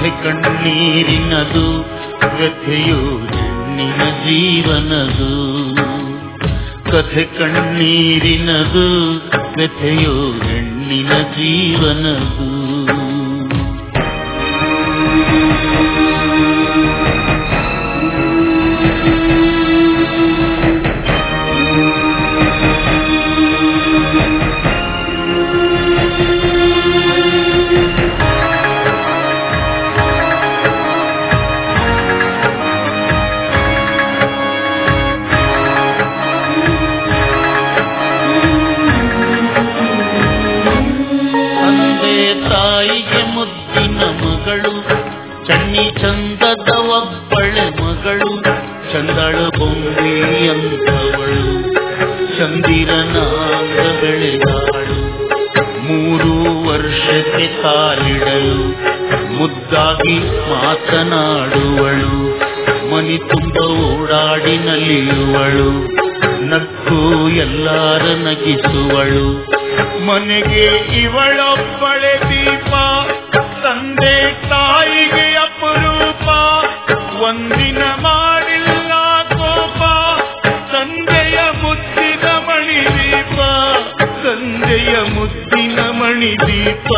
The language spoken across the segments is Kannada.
ಕಥೆ ಕಣ್ಣೀರಿನದು ವ್ಯಥೆಯು ಹೆಣ್ಣಿನ ಜೀವನದು ಕಥೆ ಕಣ್ಣೀರಿನದು ವ್ಯಥೆಯು ಹೆಣ್ಣಿನ ಜೀವನದು ತಂದೆ ತಾಯಿಗೆ ಮುದ್ದಿನ ಮಗಳು ಚನ್ನಿ ಚಂದದ ಒಬ್ಬಳೆ ಮಗಳು ಚಂದಳ ಬೊಂಬೆಯಂತವಳು ಚಂದಿರನಾಂಗ ಬೆಳೆದಾಳು ಮೂರು ವರ್ಷಕ್ಕೆ ಕಾಲಿಡಲು ಮುದ್ದಾಗಿ ಮಾತನಾಡುವಳು ಮನಿ ತುಂಬ ಓಡಾಡಿ ನಲಿಯುವಳು ನಕ್ಕು ಎಲ್ಲಾರ ನಗಿಸುವಳು ಮನೆಗೆ ಇವಳೊಬ್ಬಳೆ ದೀಪ ತಂದೆ ತಾಯಿಗೆ ಅಪರೂಪ ಒಂದಿನ ಮಾಡಿಲ್ಲ ಕೋಪ ತಂದೆಯ ಮುದ್ದಿನ ಮಣಿ ದೀಪ ತಂದೆಯ ಮುದ್ದಿನ ಮಣಿ ದೀಪ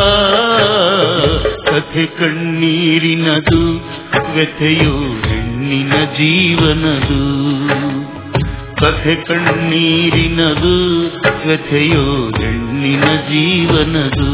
ಕಥೆ ಕಣ್ಣೀರಿನದು ವ್ಯಥೆಯು ಹೆಣ್ಣಿನ ಜೀವನದು ಕಥೆ ಕಣ್ಣೀರಿನದು ವ್ಯಥೆಯು ಹೆಣ್ಣಿನ ಜೀವನದು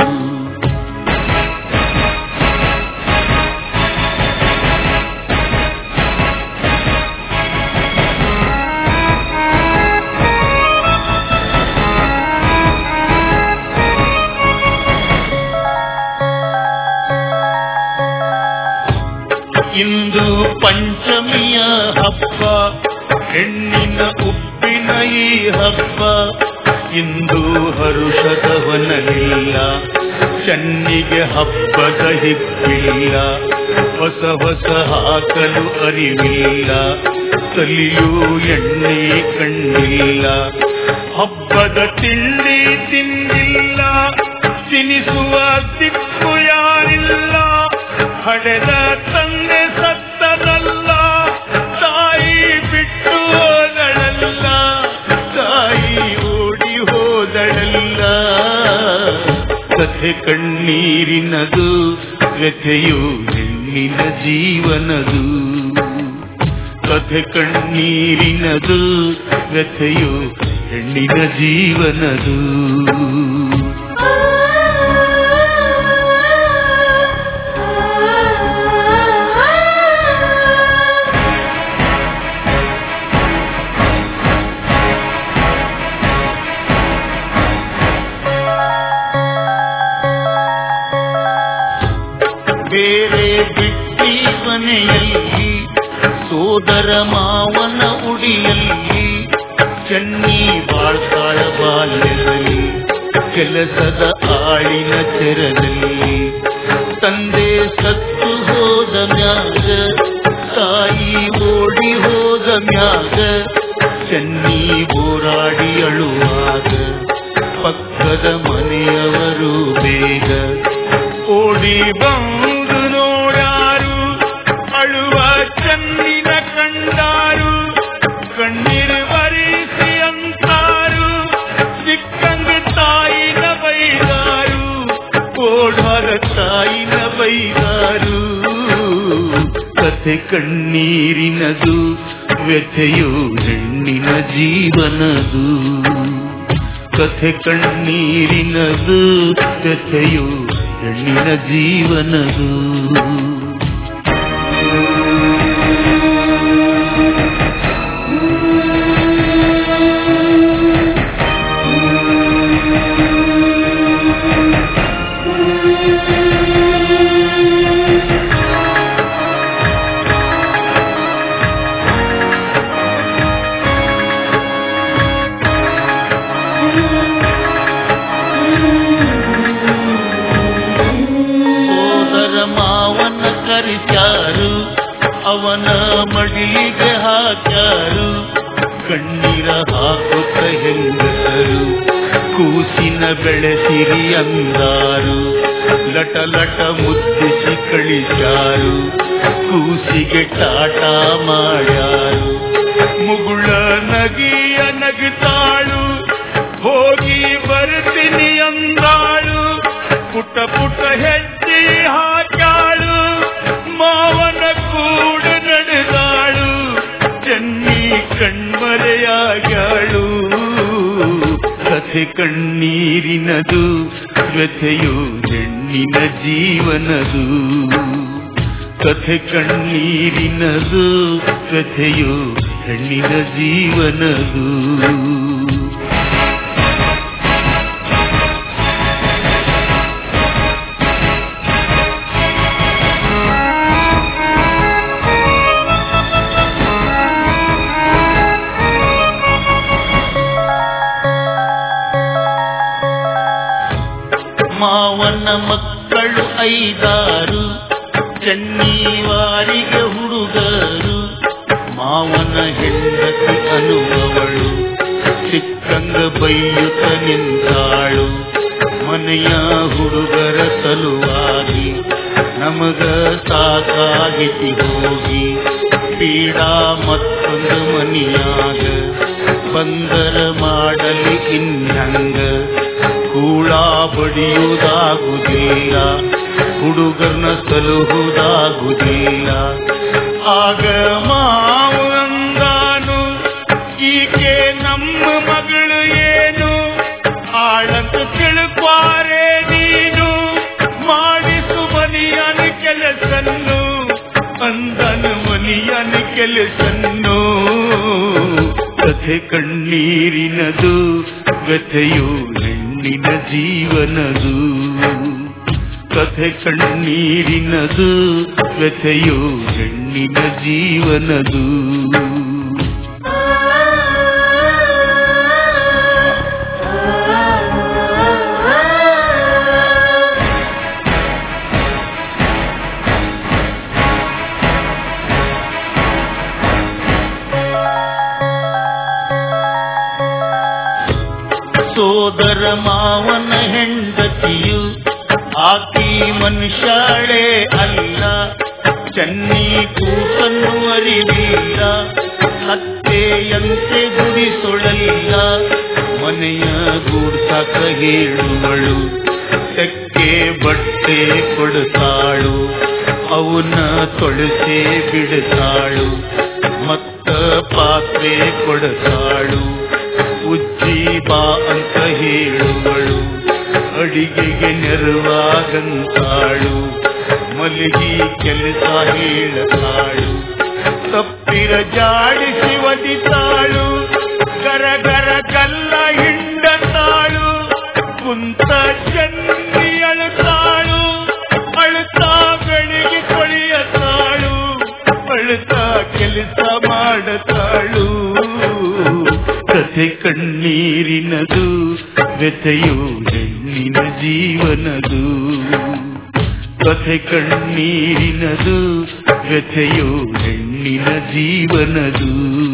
ಇಂದು ಪಂಚಮಿಯ ಹಬ್ಬ ಹೆಣ್ಣಿನ ಉಪ್ಪಿನ ಈ ಹಬ್ಬ ಇಂದು ಹರುಷದವನಲಿಲ್ಲ ಚೆನ್ನಿಗೆ ಹಬ್ಬದ ಹಿಪ್ಪಿಲ್ಲ ಹೊಸ ಹೊಸ ಹಾಕಲು ಅರಿವಿಲ್ಲ ತಲಿಯೂ ಎಣ್ಣೆ ಕಣ್ಣಿಲ್ಲ ಹಬ್ಬದ ತಿಂಡಿ ತಿಂದಿಲ್ಲ ತಿನಿಸುವ ದಿಕ್ಕು ಯಾರಿಲ್ಲ ಹಡೆದ ತಂದೆ ಸತ್ತನಲ್ಲ ತಾಯಿ ಬಿಟ್ಟು ಹೋದಳಲ್ಲ ತಾಯಿ ಓಡಿ ಹೋದಳಲ್ಲ ಕಥೆ ಕಣ್ಣೀರಿನದು ವ್ಯಥೆಯು ಹೆಣ್ಣಿನ ಜೀವನದು ಕಥೆ ಕಣ್ಣೀರಿನದು ವ್ಯಥೆಯು ಹೆಣ್ಣಿನ ಜೀವನದು ಬೇರೆ ಬಿಟ್ಟಿ ಮನೆಯಲ್ಲಿ ಸೋದರ ಮಾವನ ಉಡಿಯಲ್ಲಿ ಚೆನ್ನಿ ಬಾಳ್ತಾಳ ಬಾಲ್ಯದಲ್ಲಿ ಕೆಲಸದ ಆಳಿನ ತೆರದಲ್ಲಿ ತಂದೆ ಸತ್ತು ಹೋದ ಮ್ಯಾಗ ತಾಯಿ ಓಡಿ ಹೋದ ಮ್ಯಾಗ ಚೆನ್ನಿ ಬೋರಾಡಿ ಅಳುವಾಗ ಪಕ್ಕದ ಮನೆಯವರು ಬೇಗ ಓಡಿ ಬಂದು ನೋಡಾರು ಅಳುವ ಚೆನ್ನಿನ ಕಂಡಾರು ಕಣ್ಣೀರು ಬರಿಸಿ ಅಂತಾರು ಸಿಕ್ಕಂಗ ತಾಯಿನ ಬೈದಾರು ಓಡಾರ ತಾಯಿನ ಬೈದಾರು ಕಥೆ ಕಣ್ಣೀರಿನದು ವ್ಯಥೆಯು ಹೆಣ್ಣಿನ ಜೀವನದು ಕಥೆ ಕಣ್ಣೀರಿನದು ವ್ಯಥೆಯು ಹೆಣ್ಣಿನ ಜೀವನದು ಸೋದರ ಮಾವನ ಕರಿಸ್ಯಾರು ಅವನ ಮಡಿಲಿಗೆ ಹಾಕ್ಯಾರು ಕಣ್ಣೀರ ಹಾಕುತ್ತ ಹೆಂಗಸರು ಕೂಸಿನ ಬೆಳೆಸಿರಿ ಅಂದಾರು ಲಟ ಲಟ ಮುದ್ದಿಸಿ ಕಳಿಸ್ಯಾರು ಕೂಸಿಗೆ ಟಾಟ ಮಾಡ್ಯಾರು ಮುಗುಳ ನಗಿಯ ನಗುತ್ತಾಳು ಹೋಗಿ ಬರ್ತೀನಿ ಅಂದಾಳು ಪುಟ್ಟ ಪುಟ್ಟ ಹೆಜ್ಜೆ ಹಾಕ್ಯಾಳು ಮಾವನ ಕೂಡ ನಡೆದಾಳು ಚೆನ್ನಿ ಕಣ್ಮರೆಯಾಗ್ಯಾಳು ಕಥೆ ಕಣ್ಣೀರಿನದು ವ್ಯಥೆಯು ಹೆಣ್ಣಿನ ಜೀವನದು ಕಥೆ ಕಣ್ಣೀರಿನದು ವ್ಯಥೆಯು ಹೆಣ್ಣಿನ ಜೀವನದು ಮಾವನ ಮಕ್ಕಳು ಐದಾರು ಚೆನ್ನಿವಾರಿಗೆ ಹುಡುಗರು ಮಾವನ ಹೆಂಡತಿ ಅನುಭವಳು ಚಿಕ್ಕಂಗ ಬೈಯುತ್ತ ನಿಂತಾಳು ಮನೆಯ ಹುಡುಗರ ಸಲುವಾಗಿ ನಮಗ ಸಾಕಾಗಿತಿ ಹೋಗಿ ಪೀಡಾ ಮತ್ತೊಂದು ಮನಿಯಾಗ ಬಂದರ ಮಾಡಲಿ ಇನ್ನಂಗ ಕೂಳ ಬಡಿಯುವುದಾಗುವುದಿಲ್ಲ ಹುಡುಗರ್ನ ಸಲುಹುದಾಗುವುದಿಲ್ಲ ಆಗ ಮಾವು ಅಂದಾನು ಈಕೆ ನಮ್ಮ ಮಗಳು ಏನು ಆಳಂತ ತಿಳ್ಕ್ವಾರೆ ನೀನು ಮಾಡಿಸು ಮನಿಯನ ಕೆಲಸನ್ನು ಅಂದನ ಮನಿಯನ ಕೆಲಸನ್ನು ಕಥೆ ಕಣ್ಣೀರಿನದು ವ್ಯಥೆಯು ಹೆಣ್ಣಿನ ಜೀವನದು ಕಥೆ ಕಣ್ಣೀರಿನದು ವ್ಯಥೆಯು ಹೆಣ್ಣಿನ ಜೀವನದು ಸೋದರ ಮಾವನ ಹೆಂಡತಿಯು ಆಕಿ ಮನುಷ್ಯಾಳೆ ಅಲ್ಲ ಚನ್ನಿ ಕೂಸನ್ನು ಅರಿವಿಲ್ಲ ಹತ್ತೆಯಂತೆ ಗುಡಿಸೊಳಲ್ಲ ಮನೆಯ ಗೂಡ್ಸಕ ಹೇಳುವಳು ತೆಕ್ಕೆ ಬಟ್ಟೆ ಕೊಡ್ತಾಳು ಅವನ ತೊಳಸೆ ಬಿಡ್ತಾಳು ಮತ್ತ ಪಾತ್ರೆ ಕೊಡ್ತಾಳು ಉಜ್ಜಿ ಬಾ ಅಂತ ಹೇಳುವಳು ಅಡಿಗೆಗೆ ನೆರವಾಗಂತಾಳು ಮಲಗಿ ಕೆಲಸ ಹೇಳತಾಳು ತಪ್ಪಿರ ಜಾಡಿಸಿ ಒದಿತಾಳು ಗರ ಗರ ಕಲ್ಲ ಹಿಂಡತಾಳು ಕುಂತ ಚನ್ನಿ ಅಳುತ್ತಾಳು ಅಳುತ್ತಾ ಬೆಳಿಗ್ಗೆ ಕೊಳಿಯತಾಳು ಅಳುತ್ತಾ ಕೆಲಸ ಮಾಡತಾಳು ಕಥೆ ಕಣ್ಣೀರಿನದು ವ್ಯಥೆಯು ಹೆಣ್ಣಿನ ಜೀವನದು ಕಥೆ ಕಣ್ಣೀರಿನದು ವ್ಯಥೆಯು ಹೆಣ್ಣಿನ ಜೀವನದು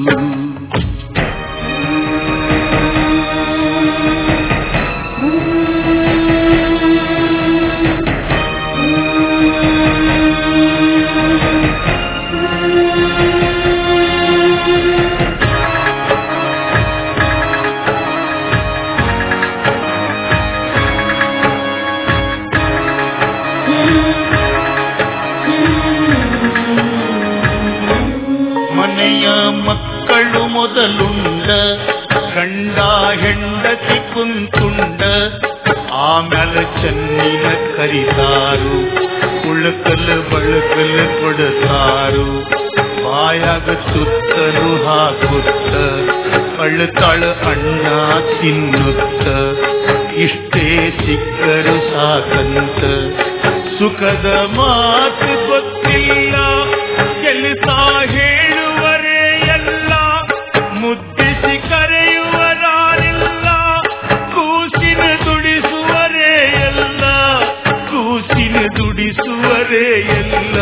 ಮನೆಯ ಮಕ್ಕಳು ಮೊದಲುಂಡ ಗಂಡ ಹೆಂಡತಿ ಕುಂತುಂಡ ಆಮೇಲೆ ಚೆನ್ನಿನ ಕರಿತಾರು ಉಳಕಲ್ ಬಳಕಲ್ ಕೊಡತಾರು ಬಾಯಾಗ ತುತ್ತನು ಹಾಕುತ್ತ ಅಳ್ತಾಳ ಅಣ್ಣ ತಿನ್ನುತ್ತ ಇಷ್ಟೇ ಸಿಕ್ಕರು ಸಾಕಂತ ಸುಖದ ಮಾತು ಗೊತ್ತಿಲ್ಲ ಕೆಲಸ ಹೇಳುವರೇ ಎಲ್ಲ ಮುದ್ದಿಸಿ ಕರೆಯುವರಾರಿಲ್ಲ ಕೂಸಿನ ದುಡಿಸುವರೇ ಎಲ್ಲ ಕೂಸಿನ ದುಡಿಸುವರೇ ಎಲ್ಲ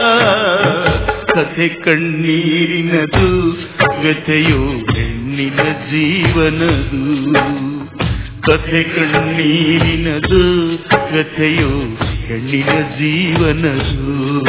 ಕಥೆ ಕಣ್ಣೀರಿನದು ವ್ಯಥೆಯು ಹೆಣ್ಣಿನ ಜೀವನದು ಕಥೆ ಕಣ್ಣೀರಿನದು ವ್ಯಥೆಯು ಹೆಣ್ಣಿನ ಜೀವನದು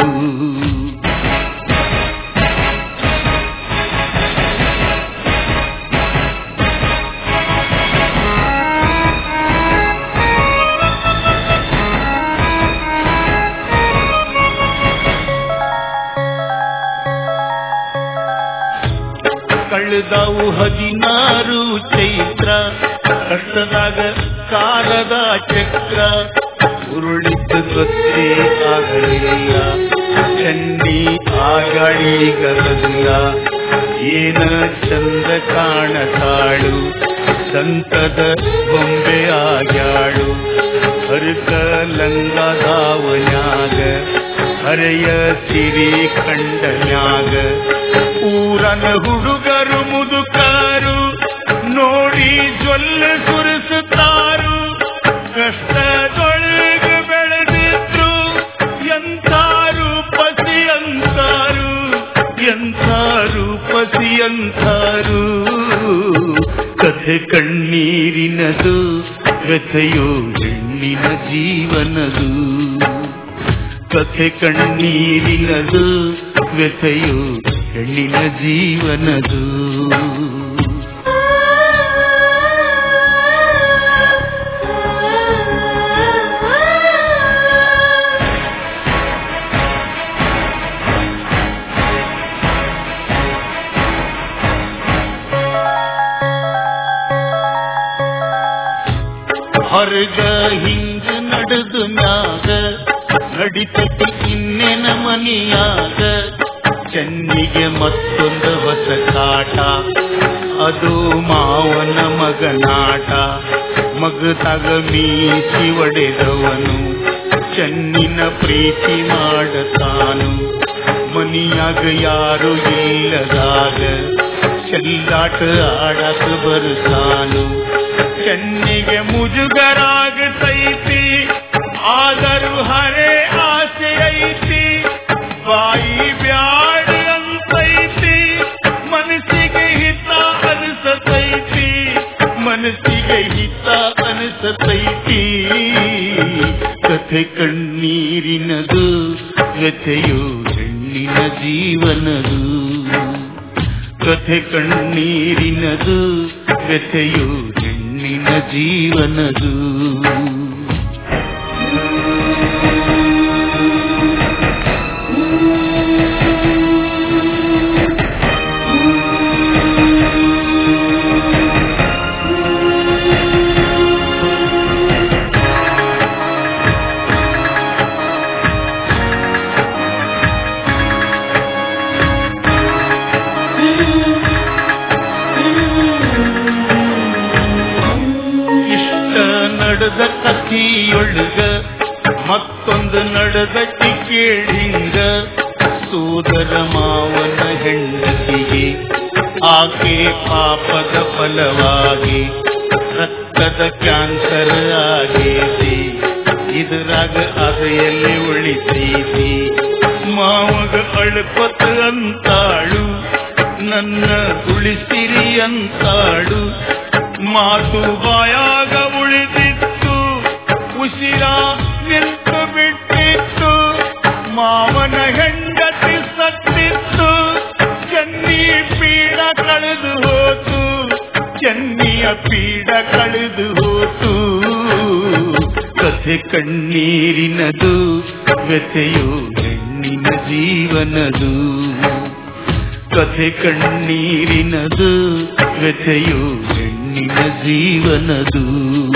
ಕಳೆದವು ಹದಿನಾರು ಚೈತ್ರ ಕಷ್ಟದಾಗ ಕಾಲದ ಚಕ್ರ ಉರುಳಿದ್ದು ಗೊತ್ತೇ ಆಗಲಿಲ್ಲ ಚನ್ನಿ ಆಗಳಿಗಲಿಲ್ಲ ಏನ ಚಂದ ಕಾಣತಾಳು ಸಂತದ ಬೊಂಬೆ ಆಗ್ಯಾಳು ಹರಕ ಲಂಗದಾವನ್ಯಾಗ ಹರೆಯ ಸಿರಿ ಕಂಡನ್ಯಾಗ ಊರನ ಹುಡುಗರು ಮುದುಕಾರು ನೋಡಿ ಜೊಲ್ಲ ಸುರಿಸುತ್ತಾರು ಕಷ್ಟದೊಳಗ ಬೆಳೆದಿದ್ರು ಎಂತಾರು ಪಸಿಯಂತಾರು ಎಂತಾರು ಪಸಿಯಂತಾರು ಕಥೆ ಕಣ್ಣೀರಿನದು ವ್ಯಥೆಯೋ ಹೆಣ್ಣಿನ ಜೀವನದು ಕಥೆ ಕಣ್ಣೀರಿನದು ವ್ಯಥೆಯೋ ಹೆಣ್ಣಿನ ಜೀವನದು ಹೊರಗ ಹಿಂಗ ನಡೆದು ಮ್ಯಾಗ ನಡಿತತಿ ಇನ್ನೆನ ಮನಿಯಾಗ ಚೆನ್ನಿಗೆ ಮತ್ತೊಂದು ಹೊಸ ಕಾಟ ಅದು ಮಾವನ ಮಗನಾಟ ಮಗದಾಗ ಮೀಸಿ ಒಡೆದವನು ಚೆನ್ನಿನ ಪ್ರೀತಿ ಮಾಡತಾನು ಮನಿಯಾಗ ಯಾರು ಇಲ್ಲದಾಗ ಚೆಲ್ಲಾಟ ಆಡಕ ಬರುತ್ತಾನು ಚೆನ್ನಿಗೆ ಮುಜುಗರಾಗತೈತಿ ಆದರೂ ಹರೇ ಆಸೆ ಐತಿ ಬಾಯಿ ಬ್ಯಾಡ ಅಂತೈತಿ ಮನಸ್ಸಿಗೆ ಹಿತ ಅನಿಸತೈತಿ ಮನಸ್ಸಿಗೆ ಹಿತ ಅನಿಸತೈತಿ ಕಥೆ ಕಣ್ಣೀರಿನದು ವ್ಯಥೆಯು ಹೆಣ್ಣಿನ ಜೀವನದು ಕಥೆ ಕಣ್ಣೀರಿನದು ವ್ಯಥೆಯು ಹೆಣ್ಣಿನ ಜೀವನದು ಇಷ್ಟ ನಡೆದ ಕಥಿಯೊಳಗ ಮತ್ತೊಂದು ನಡೆದಟ್ಟಿ ಕೇಳಿಂಗ ಸೋದರ ಮಾವನ ಹೆಂಡತಿಗೆ ಆಕೆ ಪಾಪದ ಫಲವಾಗಿ ರಕ್ತದ ಕ್ಯಾನ್ಸರ್ ಆಗೇತಿ ಇದರಾಗ ಅದೆಯಲ್ಲಿ ಉಳಿತೈತಿ ಮಾವಗ ಅಳ್ಪತ ಅಂತಾಳು ನನ್ನ ಉಳಿಸಿರಿ ಅಂತಾಳು ಮಾತು ಬಾಯಾಗ ಉಳಿದಿತ್ತು ಉಸಿರ ನಿಂತು ಬಿಟ್ಟಿತ್ತು ಮಾವನ ಹೆಂಡತಿ ಸತ್ತಿತ್ತು ಚೆನ್ನಿ ಪೀಡ ಕಳೆದು ಹೋತು ಚೆನ್ನಿಯ ಪೀಡ ಕಳೆದು ಹೋತು ಕಥೆ ಕಣ್ಣೀರಿನದು ವ್ಯಥೆಯು ಹೆಣ್ಣಿನ ಜೀವನದು ಕಥೆ ಕಣ್ಣೀರಿನದು ವ್ಯಥೆಯು ಹೆಣ್ಣಿನ ಜೀವನದು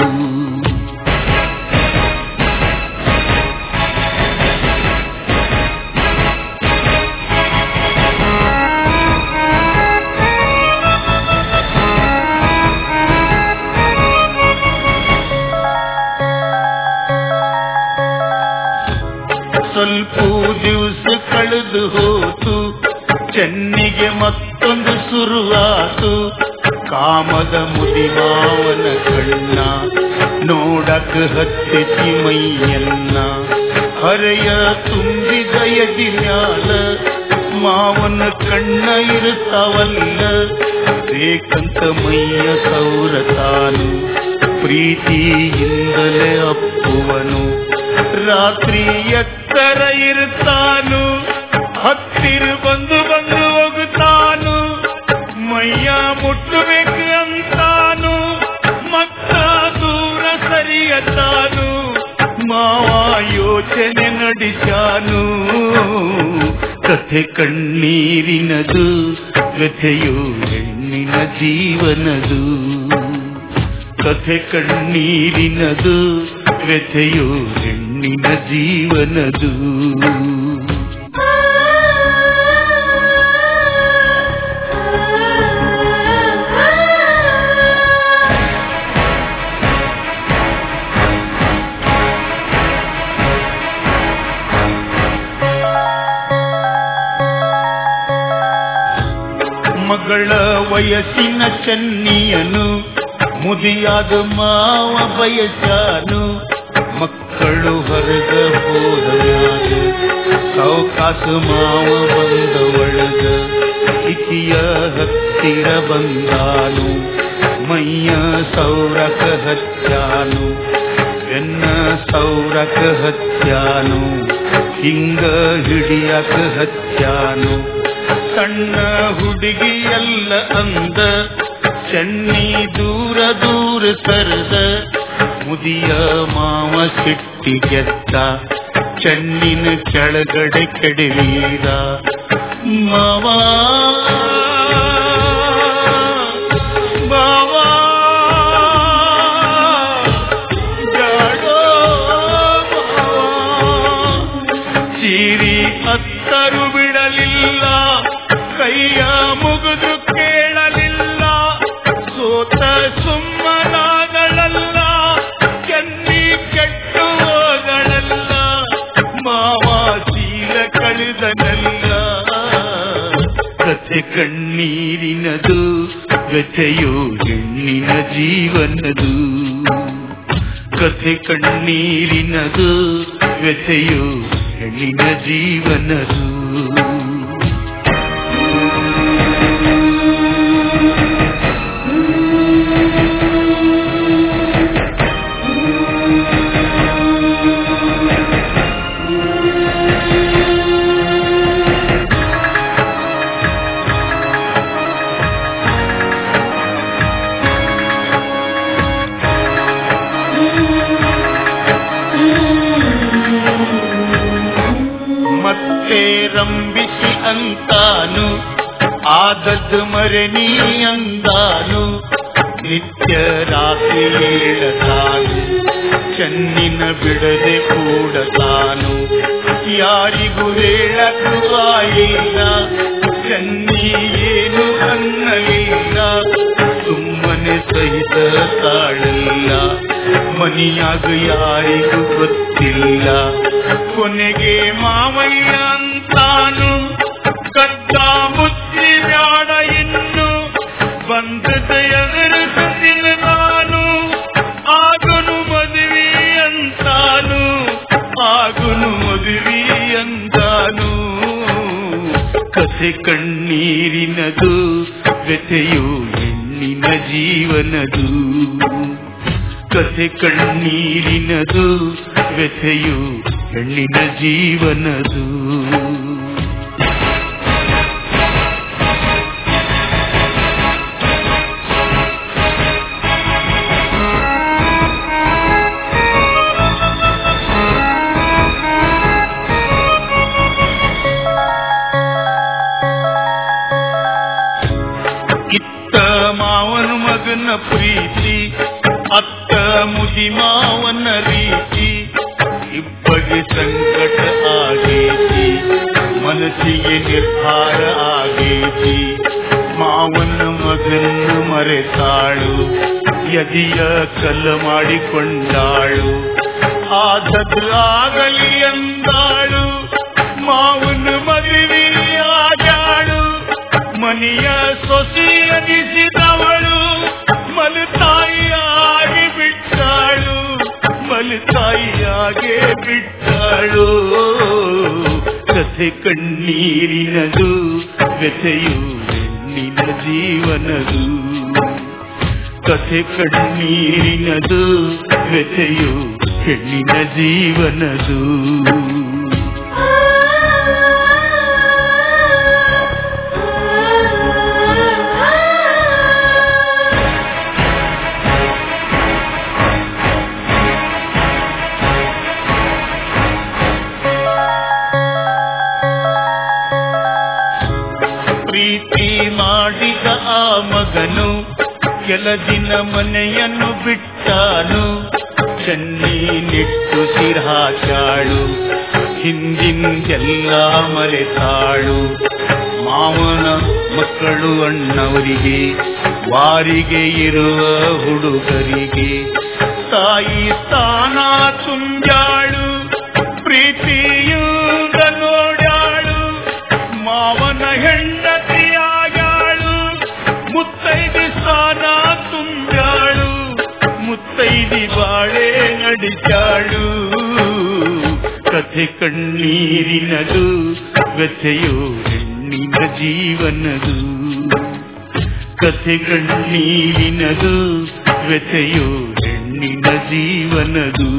ಸ್ವಲ್ಪ ದಿವಸ ಕಳೆದು ಹೋತು ಚೆನ್ನಿಗೆ ಮತ್ತೊಂದು ಶುರುವಾತು ಕಾಮದ ಮುದಿಮಾವನ ಕಣ್ಣ ನೋಡಕ ಹತ್ತಿಸಿ ಮೈಯನ್ನ ಹರೆಯ ತುಂಬಿದ ಎದಿನ್ಯಾಲ ಮಾವನ ಕಣ್ಣ ಇರುತ್ತಾವಲ್ಲ ಬೇಕಂತ ಮೈಯ ಸೌರತಾನು ಪ್ರೀತಿಯಿಂದಲೇ ಅಪ್ಪುವನು ರಾತ್ರಿ ಎತ್ತರ ಇರುತ್ತಾನು ಹತ್ತಿರ ಬಂದು ಬಂದು ಹೋಗುತ್ತಾನು ಮೈಯ ಮುಟ್ಟಬೇಕು ಅಂತಾನು ಮತ್ತ ದೂರ ಸರಿಯತಾನು ಮಾವ ಯೋಚನೆ ನಡೆಸಾನು ಕಥೆ ಕಣ್ಣೀರಿನದು ವ್ಯಥೆಯು ಹೆಣ್ಣಿನ ಜೀವನದು ಕಥೆ ಕಣ್ಣೀರಿನದು ವ್ಯಥೆಯು ಹೆಣ್ಣಿನ ಜೀವನದು ಮಗಳ ವಯಸ್ಸಿನ ಚೆನ್ನಿಯನು ಮುದಿಯಾದ ಮಾವ ಬಯಸಾನು ಮಕ್ಕಳು ಹೊರಗ ಹೋದಮ್ಯಾಗ ಸಾವಕಾಸ ಮಾವ ಬಂದ ಒಳಗ ಇತಿಯ ಹತ್ತಿರ ಬಂದಾನು ಮೈಯ ಸೌರಕ ಹತ್ಯಾನು ಎನ್ನ ಸೌರಕ ಹತ್ಯಾನು ಹಿಂಗ ಹಿಡಿಯಕ ಹತ್ಯಾನು ಸಣ್ಣ ಹುಡುಗಿಯಲ್ಲ ಅಂದ ಚೆನ್ನಿ ದೂರ ದೂರ ಸರದ ಮುದಿಯ ಮಾವ ಸಿಟ್ಟಿಗೆತ್ತ ಚೆನ್ನಿನ ಕೆಳಗಡೆ ಕೆಡವೀರ ಮಾವ ಮಾವ ಜಾಡೋ ಮಾವ. ಚೀರಿ ಅತ್ತರು ಬಿಡಲಿಲ್ಲ ಕೈಯ ಮುಗಿದು ಕೇಳಲಿಲ್ಲ ಸೋತ ಸುಮ್ಮನಾಗಳಲ್ಲ ಕೆನ್ನಿ ಕೆಟ್ಟು ಹೋಗಳಲ್ಲ ಮಾವ ಶೀಲ ಕಳೆದನಲ್ಲ ಕಥೆ ಕಣ್ಣೀರಿನದು ವ್ಯಥೆಯು ಹೆಣ್ಣಿನ ಜೀವನದು ಕಥೆ ಕಣ್ಣೀರಿನದು ವ್ಯಥೆಯು ಹೆಣ್ಣಿನ ಜೀವನದು ಮತ್ತೆ ರಂಬಿಸಿ ಅಂತಾನು ಆದದ್ದು ಮರಣಿ ಅಂದಾನು ನಿತ್ಯ ರಾತ್ರಿ ಹೇಳತಾನು ಚೆನ್ನಿನ ಬಿಡದೆ ಕೂಡತಾನು ಯಾರಿಗೂ ಹೇಳಕ್ಕೂ ಬಾಯಿಲ್ಲ ಚೆನ್ನಿ ಏನು ಅನ್ನಲಿಲ್ಲ ಸುಮ್ಮನೆ ಸಹಿತ ತಾಳಲ್ಲ ಮನಿಯಾಗ ಯಾರಿಗೂ ಗೊತ್ತಿಲ್ಲ ಕೊನೆಗೆ ಮಾವಯ್ಯ ಅಂತಾನು ಕದ್ದ ಮುಚ್ಚಿ ಬ್ಯಾಡ ಇನ್ನು ಬಂದದ ಎದುರಿಸುತ್ತಿನ ನಾನು ಆಗುನು ಮದುವೆ ಅಂತಾನು ಆಗುನು ಮದುವೆ ಅಂತಾನು ಕಥೆ ಕಣ್ಣೀರಿನದು ವ್ಯಥೆಯು ಹೆಣ್ಣಿನ ಜೀವನದು ಕಥೆ ಕಣ್ಣೀರಿನದು ವ್ಯಥೆಯು ಹೆಣ್ಣಿನ ಜೀವನದು ಇತ್ತ ಮಾವನ ಮಗನ ಪ್ರೀತಿ ಅತ್ತ ಮುದಿ ಮಾವನ ರೀತಿ ಇಬ್ಬಗೆ ಸಂಕಟ ಆಗೇತಿ ಮನಸ್ಸಿಗೆ ನಿರ್ಧಾರ ಆಗೇತಿ ಮಾವನ ಮಗನ ಮರೆತಾಳು ಯದಿಯ ಕಲ್ಲ ಮಾಡಿಕೊಂಡಾಳು ಆದದ್ರಾಗಲಿ ಎಂದಾಳು ಮಾವನ ಮದುವೆಯಾಗಾಳು ಮನೆಯ ಸೊಸೆಯನಿಸಿದವಳು ಮಲತಾಯಿಯಾಗಿ ಬಿಟ್ಟಾಳು ಮಲತಾಯಿಯಾಗೆ ಬಿಟ್ಟಾಳು ಕಥೆ ಕಣ್ಣೀರಿನದು ವ್ಯಥೆಯು ಹೆಣ್ಣಿನ ಜೀವನದು ಕಥೆ ಕಣ್ಣೀರಿನದು ವ್ಯಥೆಯು ಹೆಣ್ಣಿನ ಜೀವನದು ಪ್ರೀತಿ ಮಾಡಿದ ಆ ಮಗನು ಕೆಲ ದಿನ ಮನೆಯನ್ನು ಬಿಟ್ಟಾನು ಚೆನ್ನಿ ನಿಟ್ಟು ಸಿರಾಚಾಳು ಹಿಂದಿಂದೆಲ್ಲ ಮರೆತಾಳು ಮಾವನ ಮಕ್ಕಳು ಅಣ್ಣವರಿಗೆ ವಾರಿಗೆ ಇರುವ ಹುಡುಗರಿಗೆ ತಾಯಿ ಸ್ಥಾನ ತುಂಬ್ಯಾಳು ಪ್ರೀತಿಯಿಂದ ನೋಡ್ಯಾಳು ಮಾವನ ಹೆಂಡತಿಯಾಗಾಳು ಮುತ್ತೈದಿ ಸ್ಥಾನ ತುಂಬ್ಯಾಳು ಮುತ್ತೈದಿ ಬಾಳೆ ನಡಿಸಾಳು ಕಥೆ ಕಣ್ಣೀರಿನದು ವ್ಯಥೆಯೋ ಹೆಣ್ಣಿನ ಜೀವನದು ಕಥೆ ಕಣ್ಣೀರಿನದು ವ್ಯಥೆಯೋ ಹೆಣ್ಣಿನ ಜೀವನದು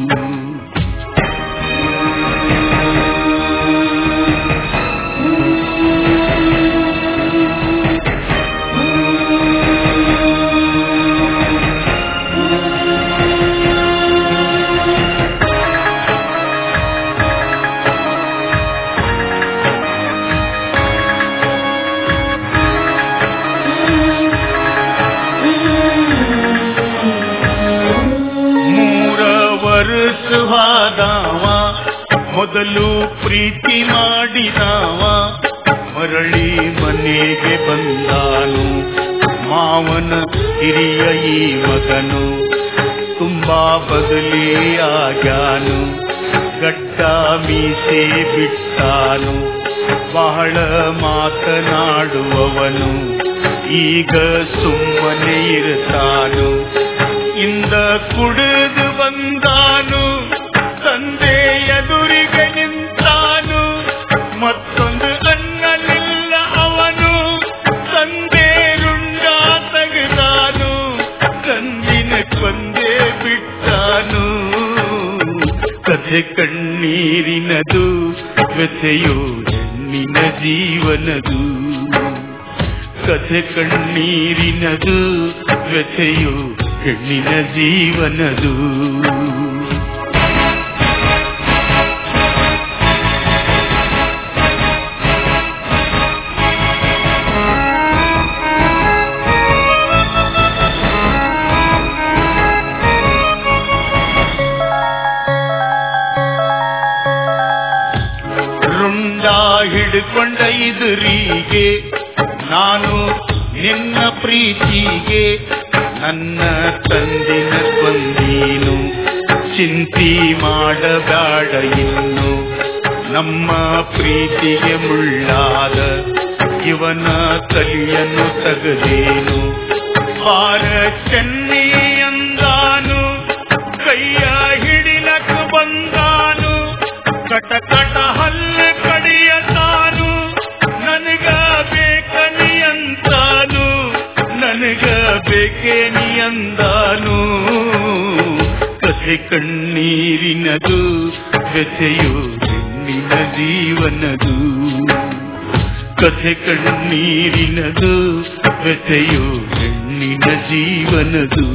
ಮೂರ ವರ್ಷವಾದವ ಮೊದಲು ಪ್ರೀತಿ ಮಾಡಿದವ ಮರಳಿ ಮನೆಗೆ ಬಂದಾನು ಮಾವನ ಹಿರಿಯ ಈ ಮಗನು ತುಂಬಾ ಬದಲಿಯಾಗ್ಯಾನು ಗಡ್ಡ ಮೀಸೆ ಬಿಟ್ಟಾನು ಬಹಳ ಮಾತನಾಡುವವನು ಈಗ ಸುಮ್ಮನೆ ಇರ್ತಾನು ಇಂದ ಕುಡಿದು ಬಂದಾನು ತಂದೆ ಎದುರಿಗೆ ನಿಂತಾನು ಮತ್ತೊಂದು ಅನ್ನಲಿಲ್ಲ ಅವನು ತಂದೆ ರುಂಡ ತೆಗೆದಾನು ಕಂದಿನ ಕೊಂದೇ ಬಿಟ್ಟಾನು ಕಥೆ ಕಣ್ಣೀರಿನದು ವ್ಯಥೆಯೋ ಹೆಣ್ಣಿನ ಜೀವನದು ಕಥೆ ಕಣ್ಣೀರಿನದು ವ್ಯಥೆಯೋ ಹೆಣ್ಣಿನ ಜೀವನದು ರುಂಡ ಹಿಡ್ಕೊಂಡ ಇದುರಿಗೆ ನಾನು ನಿನ್ನ ಪ್ರೀತಿಗೆ ನನ್ನ ತಂದಿನ ಕೊಂದೀನು ಚಿಂತಿ ಮಾಡಬೇಡ ಇನ್ನು ನಮ್ಮ ಪ್ರೀತಿಗೆ ಮುಳ್ಳಾದ ಇವನ ಕಲಿಯನ್ನು ತಗದೇನು ಬಾರ ಚೆನ್ನಿ ಅಂದಾನು ಕೈಯ ಹಿಡಿಲಕ್ ಬಂದಾನು ಕಟ ಕಟ ಹಲ್ಲು ಕಡಿಯತಾನು ನನಗ ಬೇಕನಿ ಅಂತಾನು ನನಗ ಬೇಕೇನಿ ಅಂದಾನು ಕಥೆ ಕಣ್ಣೀರಿನದು ವ್ಯಥೆಯೋ ಹೆಣ್ಣಿನ ಜೀವನದು ಕಥೆ ಕಣ್ಣೀರಿನದು ವ್ಯಥೆಯೋ ಹೆಣ್ಣಿನ ಜೀವನದು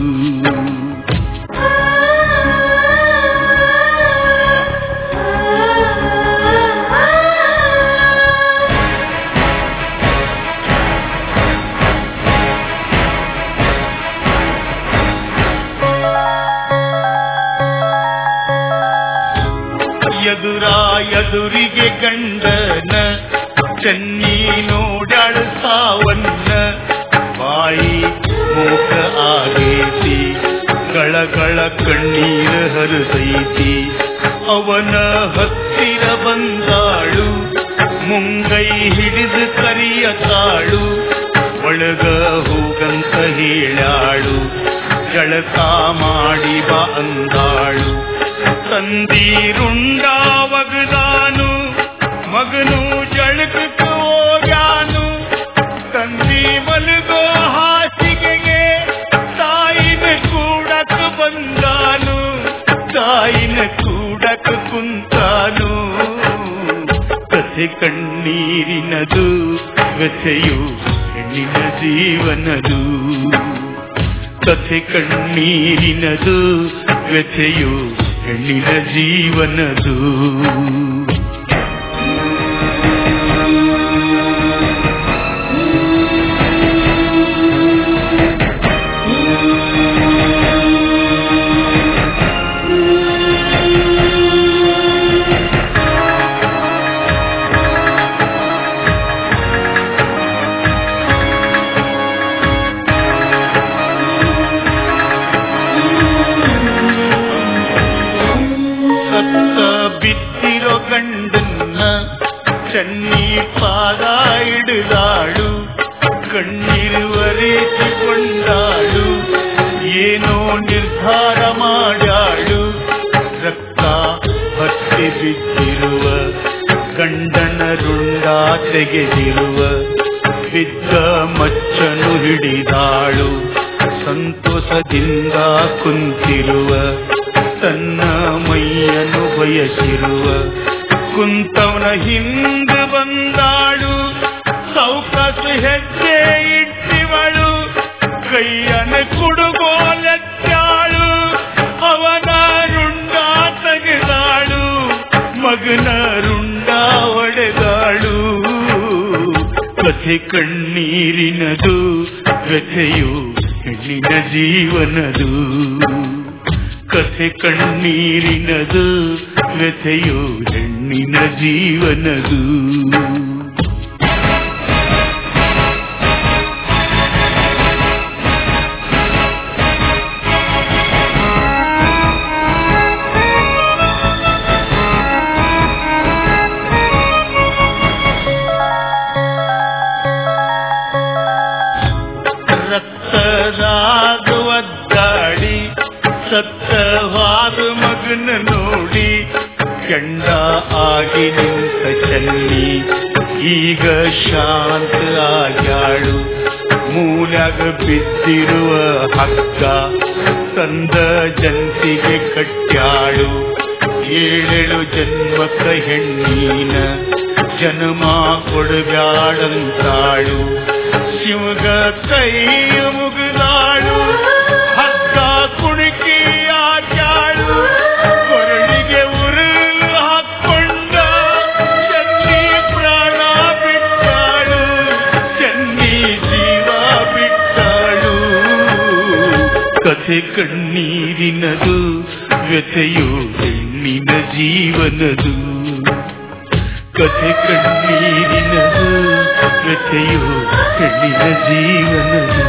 ಎದುರ ಎದುರಿಗೆ ಗಂಡನ ಚೆನ್ನಿ ನೋಡ್ಯಾಳು ಸಾವನ್ನ ಬಾಯಿ ಮೂಕ ಆಗೈತಿ ಗಳಗಳ ಕಣ್ಣೀರ ಹರಿದೈತಿ ಅವನ ಹತ್ತಿರ ಬಂದಾಳು ಮುಂಗೈ ಹಿಡಿದು ಕರಿಯತಾಳು ಒಳಗ ಹೋಗಂತ ಹೇಳಾಳು ಜಳಕ ಮಾಡಿ ಬಾ ಅಂದಾಳು ತಂದೀರುಂಡ ಒಗದಾನು ಮಗನು ಜಳಕಕ್ಕೆ ಹೋಗ್ಯಾನು ತಂದಿ ಮಲಗೋ ಹಾಸಿಗೆಗೆ ತಾಯಿನ ಕೂಡಕ್ ಬಂದಾನು ತಾಯಿ ನೋಡಕ ಕುಂತಾನು ಕಥೆ ಕಣ್ಣೀರಿನದು ವ್ಯಥೆಯು ಹೆಣ್ಣಿನ ಜೀವನದು ಕಥೆ ಕಣ್ಣೀರಿನದು ವ್ಯಥೆಯು ಹೆಣ್ಣಿನ ಜೀವನದು ಸತ್ತ ಬಿದ್ದಿರೋ ಗಂಡನ್ನ ಚನ್ನಿ ಪಾದ ಹಿಡಿದಾಳು ಕಣ್ಣೀರುವರೆಸಿಕೊಂಡಾಳು ಏನೋ ನಿರ್ಧಾರ ಮಾಡ್ಯಾಳು ರಕ್ತ ಹತ್ತಿ ಬಿದ್ದಿರುವ ಗಂಡನ ರುಂಡ ತೆಗೆದಿರುವ ಬಿದ್ದ ಮಚ್ಚನು ಹಿಡಿದಾಳು ಸಂತೋಷದಿಂದ ಕುಂತಿರುವ ತನ್ನ ಮೈಯನ್ನು ಬಯಸಿರುವ ಕುಂತವನ ಹಿಂದೆ ಬಂದಾಳು ಸೌಕಸ ಹೆಜ್ಜೆ ಇಟ್ಟಿವಳು ಕೈಯನ ಕುಡುಗೋಲೆತ್ತಾಳು ಅವನ ರುಂಡ ತೆಗೆದಾಳು ಮಗನ ರುಂಡ ಹೊಡೆದಾಳು ಕಥೆ ಕಣ್ಣೀರಿನದು ವ್ಯಥೆಯು ಹೆಣ್ಣಿನ ಜೀವನದು ಕಥೆ ಕಣ್ಣೀರಿನದು ವ್ಯಥೆಯು ಹೆಣ್ಣಿನ ಜೀವನದು ರಕ್ತದಾಗುವದ್ದಾಡಿ ಸತ್ತವಾದ ಮಗನ ನೋಡಿ ಗಂಡ ಆಗಿ ನಿಂತ ಚನ್ನಿ ಈಗ ಶಾಂತ ಆಗ್ಯಾಳು ಮೂಲಾಗ ಬಿದ್ದಿರುವ ಹಗ್ಗ ತಂದ ಜಂತಿಗೆ ಕಟ್ಟ್ಯಾಳು ಏಳೆಳು ಜನ್ಮಕ್ಕ ಹೆಣ್ಣಿನ ಜನ್ಮ ಕೊಡಬ್ಯಾಡಂತಾಳು ಶಿವಗ ಕೈ ಮುಗಿದಾಳು ಹಗ್ಗ ಕುಣುಕಿ ಆಚಾಳು ಕೊರಳಿಗೆ ಉರು ಹಾಕೊಂಡ ಚನ್ನಿ ಪ್ರಾಣ ಬಿಟ್ಟಾಳು ಚನ್ನಿ ಜೀವ ಬಿಟ್ಟಾಳು ಕಥೆ ಕಣ್ಣೀರಿನದು ವ್ಯಥೆಯು ಹೆಣ್ಣಿನ ಜೀವನದು ಕಥೆ ಕಣ್ಣೀರಿನದು ವ್ಯಥೆಯು ಹೆಣ್ಣಿನ ಜೀವನದು